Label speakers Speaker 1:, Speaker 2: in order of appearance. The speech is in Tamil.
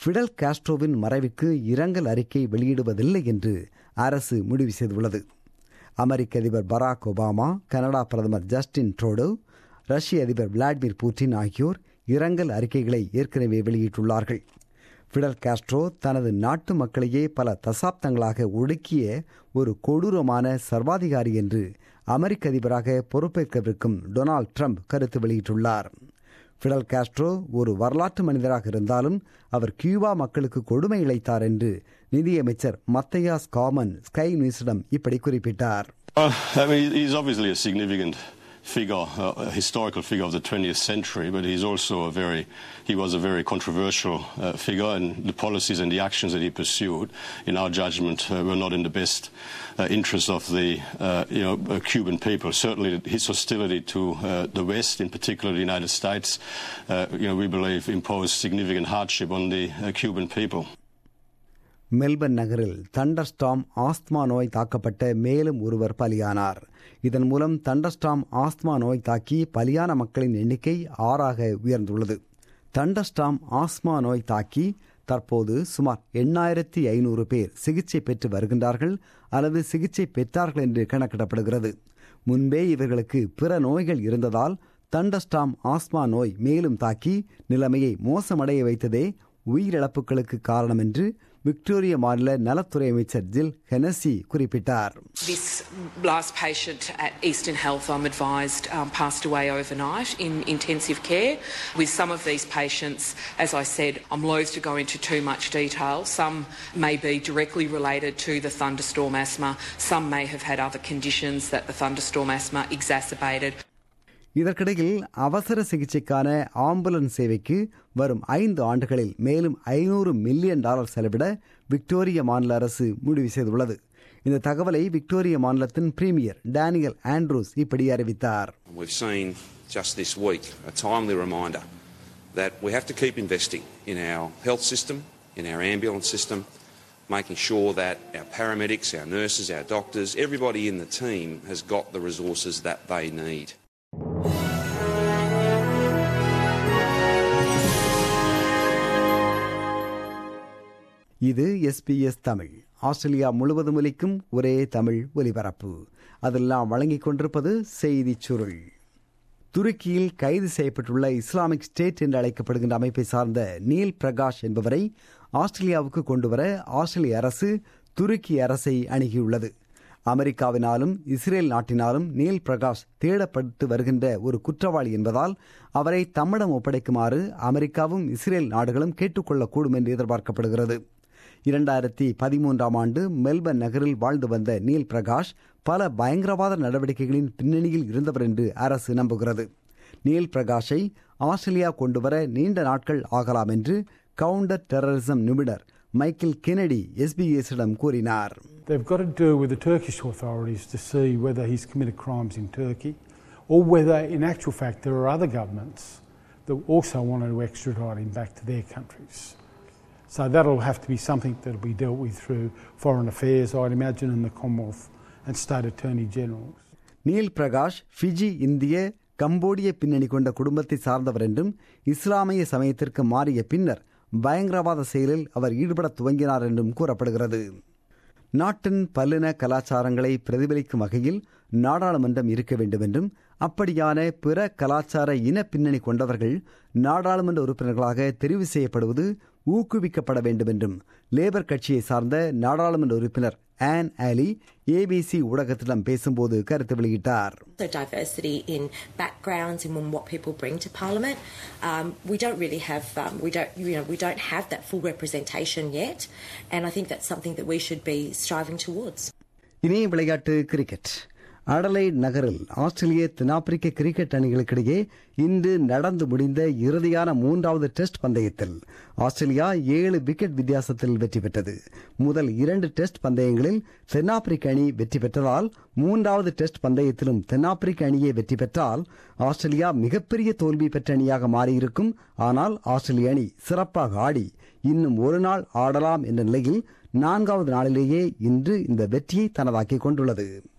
Speaker 1: ஃபிடல் காஸ்ட்ரோவின் மறைவுக்கு இரங்கல் அறிக்கை வெளியிடுவதில்லை என்று அரசு முடிவு செய்துள்ளது அமெரிக்க அதிபர் பராக் ஒபாமா கனடா பிரதமர் ஜஸ்டின் ட்ரோடோ ரஷ்ய அதிபர் விளாடிமிர் புட்டின் ஆகியோர் இரங்கல் அறிக்கைகளை ஏற்கனவே வெளியிட்டுள்ளார்கள் ஃபிடல் காஸ்ட்ரோ தனது நாட்டு மக்களையே பல தசாப்தங்களாக ஒடுக்கிய ஒரு கொடூரமான சர்வாதிகாரி என்று அமெரிக்க அதிபராக பொறுப்பேற்கவிருக்கும் டொனால்ட் ட்ரம்ப் கருத்து வெளியிட்டுள்ளார் ஃபிடல் காஸ்ட்ரோ ஒரு வரலாற்று மனிதராக இருந்தாலும் அவர் கியூபா மக்களுக்கு கொடுமை இழைத்தார் என்று நிதியமைச்சர் மத்தையாஸ் காமன் ஸ்கை நியூஸிடம் இப்படி குறிப்பிட்டார்
Speaker 2: Uh, I mean, he's obviously a significant figure, uh, a historical figure of the 20th century, but he's also a very, he was a very controversial uh, figure, and the policies and the actions that he pursued, in our judgment, uh, were not in the best uh, interest of the, uh, you know, uh, Cuban people. Certainly, his hostility to uh, the West, in particular the United States, uh, you know, we believe imposed significant hardship on the uh, Cuban people.
Speaker 1: Melbourne நகரில் தண்டர்ஸ்டாம் ஆஸ்துமா நோய் தாக்கப்பட்ட மேலும் ஒருவர் பலியானார் இதன் மூலம் தண்டர்ஸ்டாம் ஆஸ்துமா நோய் தாக்கி பலியான மக்களின் எண்ணிக்கை ஆறாக உயர்ந்துள்ளது தண்டர்ஸ்டாம் ஆஸ்துமா நோய் தாக்கி தற்போது சுமார் எண்ணாயிரத்தி ஐநூறு பேர் சிகிச்சை பெற்று வருகின்றார்கள் அல்லது சிகிச்சை பெற்றார்கள் என்று கணக்கிடப்படுகிறது முன்பே இவர்களுக்கு பிற நோய்கள் இருந்ததால் தண்டஸ்டாம் ஆஸ்மா நோய் மேலும் தாக்கி நிலைமையை மோசமடைய வைத்ததே உயிரிழப்புகளுக்கு காரணம் என்று விக்டோரிய மாநில நலத்துறை அமைச்சர் ஜில் ஹெனசி குறிப்பிட்டார்
Speaker 3: This last patient at Eastern Health, I'm advised, um, passed away overnight in intensive care. With some of these patients, as I said, I'm loath to go into too much detail. Some may be directly related to the thunderstorm asthma. Some may have had other conditions that the thunderstorm asthma exacerbated.
Speaker 1: இதற்கிடையில் அவசர சிகிச்சைக்கான ஆம்புலன்ஸ் சேவைக்கு வரும் ஐந்து ஆண்டுகளில் மேலும் ஐநூறு மில்லியன் டாலர் செலவிட விக்டோரிய மாநில அரசு முடிவு செய்துள்ளது இந்த தகவலை விக்டோரிய மாநிலத்தின் பிரீமியர் டேனியல் ஆண்ட்ரூஸ் இப்படி அறிவித்தார்
Speaker 4: We've seen just this week a timely reminder that we have to keep investing in our health system, in our ambulance system, making sure that our paramedics, our nurses, our doctors, everybody in the team has got the resources that they need.
Speaker 1: இது எஸ்பிஎஸ் தமிழ் ஆஸ்திரேலியா முழுவதும் ஒலிக்கும் ஒரே தமிழ் ஒலிபரப்பு அதெல்லாம் வழங்கிக் கொண்டிருப்பது செய்திச் சுருள் துருக்கியில் கைது செய்யப்பட்டுள்ள இஸ்லாமிக் ஸ்டேட் என்று அழைக்கப்படுகின்ற அமைப்பை சார்ந்த நீல் பிரகாஷ் என்பவரை ஆஸ்திரேலியாவுக்கு கொண்டுவர ஆஸ்திரேலிய அரசு துருக்கி அரசை அணுகியுள்ளது அமெரிக்காவினாலும் இஸ்ரேல் நாட்டினாலும் நீல் பிரகாஷ் தேடப்பட்டு வருகின்ற ஒரு குற்றவாளி என்பதால் அவரை தம்மிடம் ஒப்படைக்குமாறு அமெரிக்காவும் இஸ்ரேல் நாடுகளும் கேட்டுக்கொள்ளக்கூடும் என்று எதிர்பார்க்கப்படுகிறது இரண்டாயிரத்தி பதிமூன்றாம் ஆண்டு மெல்பர்ன் நகரில் வாழ்ந்து வந்த நீல் பிரகாஷ் பல பயங்கரவாத நடவடிக்கைகளின் பின்னணியில் இருந்தவர் என்று அரசு நம்புகிறது நீல் பிரகாஷை ஆஸ்திரேலியா கொண்டுவர நீண்ட நாட்கள் ஆகலாம் என்று கவுண்டர் டெரரிசம் நிபுணர் மைக்கேல் கெனடி எஸ்பிஎஸிடம் கூறினார்
Speaker 5: They've got to deal with the Turkish authorities to see whether he's committed crimes in Turkey or whether, in actual fact, there are other governments that also want to extradite him back to their countries. So that'll have to be something that'll be dealt with through Foreign Affairs, I'd imagine, and the Commonwealth and State Attorney Generals.
Speaker 1: Neil Prakash Fiji இந்திய கம்போடிய பின்னணி கொண்ட குடும்பத்தை சார்ந்தவர் என்றும் இஸ்லாமிய சமயத்திற்கு மாறிய பின்னர் பயங்கரவாத செயலில் அவர் ஈடுபட துவங்கினார் என்றும் கூறப்படுகிறது நாட்டின் பல்லின கலாச்சாரங்களை பிரதிபலிக்கும் வகையில் நாடாளுமன்றம் இருக்க வேண்டும் என்றும் அப்படியான பிற கலாச்சார இன பின்னணி கொண்டவர்கள் நாடாளுமன்ற உறுப்பினர்களாக தெரிவு செய்யப்படுவது ஊக்குவிக்கப்பட வேண்டும் என்றும் லேபர் கட்சியை சார்ந்த நாடாளுமன்ற உறுப்பினர் ஆன் ஆலி ஏபிசி ஊடகத்திடம் பேசும்போது கருத்து வெளியிட்டார்
Speaker 6: So diversity in backgrounds and in what people bring to Parliament. Um, we don't really have um, we don't you know we don't have that full representation yet, and I think that's something that we should be striving towards.
Speaker 1: இனி விளையாட்டு கிரிக்கெட் அடலைட் நகரில் ஆஸ்திரேலிய தென்னாப்பிரிக்க கிரிக்கெட் அணிகளுக்கிடையே இன்று நடந்து முடிந்த இறுதியான மூன்றாவது டெஸ்ட் பந்தயத்தில் ஆஸ்திரேலியா ஏழு விக்கெட் வித்தியாசத்தில் வெற்றி பெற்றது முதல் இரண்டு டெஸ்ட் பந்தயங்களில் தென்னாப்பிரிக்க அணி வெற்றி பெற்றதால் மூன்றாவது டெஸ்ட் பந்தயத்திலும் தென்னாப்பிரிக்க அணியே வெற்றி பெற்றால் ஆஸ்திரேலியா மிகப்பெரிய தோல்வி பெற்ற அணியாக மாறியிருக்கும் ஆனால் ஆஸ்திரேலிய அணி சிறப்பாக ஆடி இன்னும் ஒரு நாள் ஆடலாம் என்ற நிலையில் நான்காவது நாளிலேயே இன்று இந்த வெற்றியை தனதாக்கிக் கொண்டுள்ளது